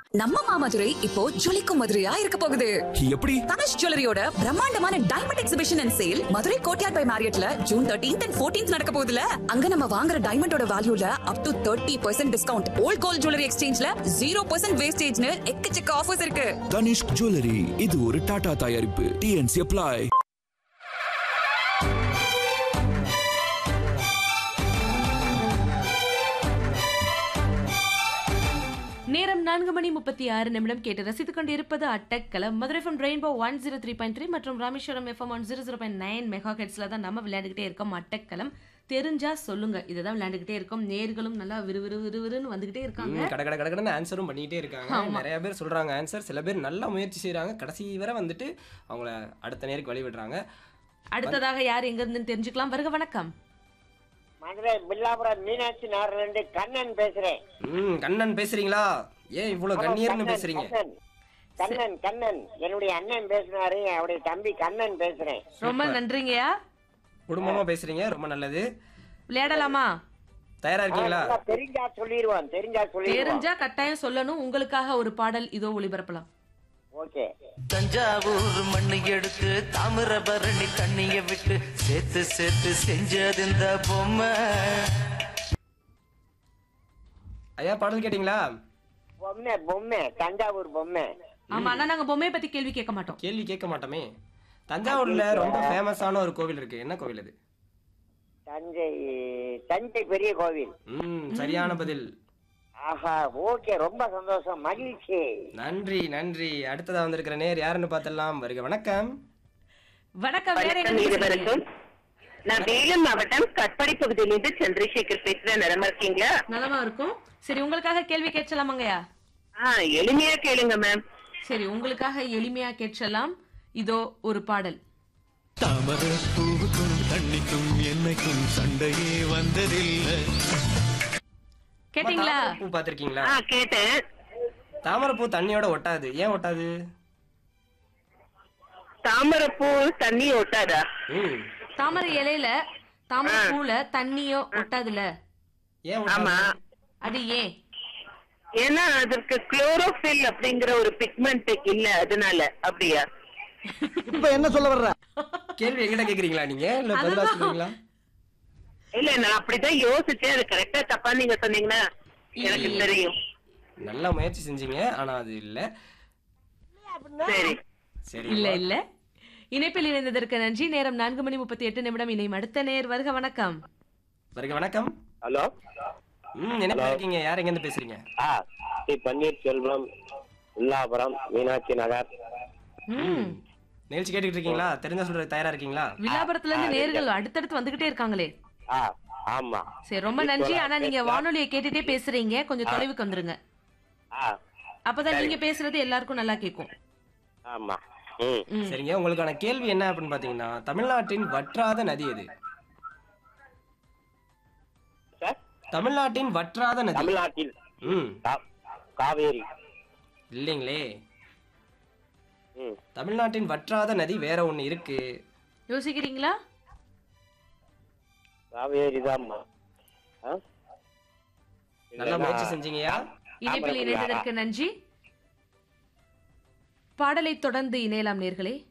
நம்ம மாமதுரை இப்போ ஜொலிக்கும் மதுரையா இருக்க போகுது எப்படி தனுஷ் ஜுவல்லரியோட பிரம்மாண்டமான diamond exhibition and sale Madurai Courtyard by மேரியட்ல ஜூன் தேர்ட்டீன்த் அண்ட் ஃபோர்டீன்த் நடக்க போகுதுல அங்க நம்ம வாங்குற டைமண்டோட வேல்யூல up to thirty percent discount old gold jewellery எக்ஸ்சேஞ்ச்ல ஜீரோ பர்சன்ட் வேஸ்டேஜ்னு எக்கச்சக்க ஆஃபர்ஸ் இருக்கு தனிஷ்க் ஜுவல்லரி இது ஒரு டாடா தயாரிப்பு டிஎன்சி அப்ளை நேரம் நான்கு மணி முப்பத்தி ஆறு நிமிடம் கேட்டு ரசித்துக் கொண்டிருப்பது அட்டக்கலம் Madurai from Rainbow one zero three point three மற்றும் Rameswaram FM one zero zero point nine mega ஹெட்ஸ்ல தான் நம்ம விளையாண்டுக்கிட்டே இருக்கோம் அட்டக்கலம் தெரிஞ்சா சொல்லுங்க இதை தான் விளையாண்டுக்கிட்டே இருக்கோம் நேர்களும் நல்லா விறுவிறு விறுவிறுன்னு வந்துகிட்டே இருக்காங்க ம், கட கட கடன்னு ஆன்சரும் பண்ணிக்கிட்டே இருக்காங்க நிறைய பேர் சொல்றாங்க ஆன்சர் சில பேர் நல்லா முயற்சி செய்றாங்க கடைசி வரை வந்துட்டு அவங்கள அடுத்த நேருக்கு வழி விடுறாங்க அடுத்ததாக யார் எங்க இருந்துன்னு தெரிஞ்சுக்கலாம் வருக வணக்கம் மதுரை பில்லாபுரம் மீனாட்சி நகர்லேருந்து கண்ணன் பேசுறேன் ம் கண்ணன் பேசுறீங்களா ஏன் இவ்வளவு கண்ணீர்னு கண்ணன், பேசுறீங்க கண்ணன். கண்ணன் கண்ணன் என்னுடைய அண்ணன் பேசினாரு அவருடைய தம்பி கண்ணன் பேசுறேன் ரொம்ப நன்றிங்கய்யா குடும்பமா பேசுறீங்க ரொம்ப நல்லது விளையாடலாமா தயாரா இருக்கீங்களா நல்லா தெரிஞ்சா சொல்லிடுவான் தெரிஞ்சா சொல்லிடுவான் தெரிஞ்சா கட்டாயம் சொல்லணும் உங்களுக்காக ஒரு பாடல் இதோ ஒளிபரப்பலாம் ஓகே தஞ்சாவூர் மண்ணு எடுத்து தாமிரபரணி தண்ணிய விட்டு சேர்த்து சேர்த்து செஞ்சது இந்த பொம்மை ஐயா பாடல் கேட்டீங்களா பொம்மை பொம்மை தஞ்சாவூர் பொம்மை ஆமா ஆனா நாங்க பொம்மையை பத்தி கேள்வி கேட்க மாட்டோம் கேள்வி கேட்க மாட்டோமே தஞ்சாவூர்ல ரொம்ப ஃபேமஸான ஒரு கோவில் இருக்கு என்ன கோவில் அது தஞ்சை தஞ்சை பெரிய கோவில் ம் சரியான பதில் ஆஹா ஓகே ரொம்ப சந்தோஷம் மகிழ்ச்சி நன்றி நன்றி அடுத்ததா வந்திருக்கிற நேர் யாருன்னு பார்த்தலாம் வருக வணக்கம் வணக்கம் வேற எங்க வணக்கம் பேசுறீங்க? இருவருக்கும் நான் வேலூர் மாவட்டம் கட்பாடி பகுதியிலிருந்து சந்திரசேகர் பேசுறேன் நிலமா இருக்கீங்களா நலமா இருக்கும் சரி உங்களுக்காக கேள்வி கேட்கலாமாங்கய்யா ஆ எளிமையா கேளுங்க மேம் சரி உங்களுக்காக எளிமையா கேட்கலாம் இதோ ஒரு பாடல் தாமரை பூவுக்கும் தண்ணிக்கும் என்னைக்கும் சண்டையே வந்ததில்லை கேட்டீங்களா பூ பார்த்திருக்கீங்களா ஆ கேட்டேன் தாமரைப்பூ தண்ணியோட ஒட்டாது ஏன் ஒட்டாது தாமரைப்பூ தண்ணி ஒட்டாதா ம் தாமரை இலையில தாமரை பூல தண்ணியோ ஒட்டாதுல ஏன் ஆமா ஒட்டாது அது ஏன் ஏன்னா அதற்கு குளோரோஃபில் அப்படிங்கிற ஒரு பிக்மெண்ட் இல்ல அதனால அப்படியா கேள்வி எங்கிட்ட கேக்குறீங்களா நீங்க இல்ல பதிலா அதுதான். சொல்றீங்களா இல்ல நான் அப்படிதான் யோசிச்சேன் அது கரெக்டா தப்பா நீங்க சொன்னீங்கன்னா எனக்கு இல்ல. தெரியும் நல்லா முயற்சி செஞ்சீங்க ஆனா அது இல்ல சரி சரி இல்ல இல்ல இணைப்பில் இணைந்ததற்கு நன்றி நேரம் நான்கு மணி முப்பத்தி எட்டு நிமிடம் இணையும் அடுத்த நேர் வருக வணக்கம் வருக வணக்கம் ஹலோ ம் என்ன இருக்கீங்க யார் எங்க இருந்து பேசுறீங்க ஆ ஸ்ரீ பன்னீர்செல்வம் வில்லாபுரம் மீனாட்சி நகர் ம் நிகழ்ச்சி கேட்டுக்கிட்டு இருக்கீங்களா தெரிஞ்சா சொல்றது தயாரா இருக்கீங்களா வில்லாபுரத்துல இருந்து நேர்கள் அடுத்தடுத்து வந்துகிட்டே இருக்காங்களே ஆ ஆமா சரி ரொம்ப நன்றி ஆனா நீங்க வானொலியை கேட்டுட்டே பேசுறீங்க கொஞ்சம் தொலைவுக்கு வந்துருங்க ஆ அப்பதான் நீங்க பேசுறது எல்லாருக்கும் நல்லா கேட்கும் ஆமா ம் ம். சரிங்க உங்களுக்கான கேள்வி என்ன அப்படின்னு பாத்தீங்கன்னா தமிழ்நாட்டின் வற்றாத நதி எது சார் தமிழ்நாட்டின் வற்றாத நதி தமிழ்நாட்டில் ம் கா- காவேரி இல்லைங்களே ம் தமிழ்நாட்டின் வற்றாத நதி வேற ஒண்ணு இருக்கு யோசிக்கிறீங்களா காவேரி தான் நல்லா முயற்சி செஞ்சீங்கயா இணைப்பில் இணைந்ததற்கு நன்றி பாடலை தொடர்ந்து இணையலாம் நேர்களே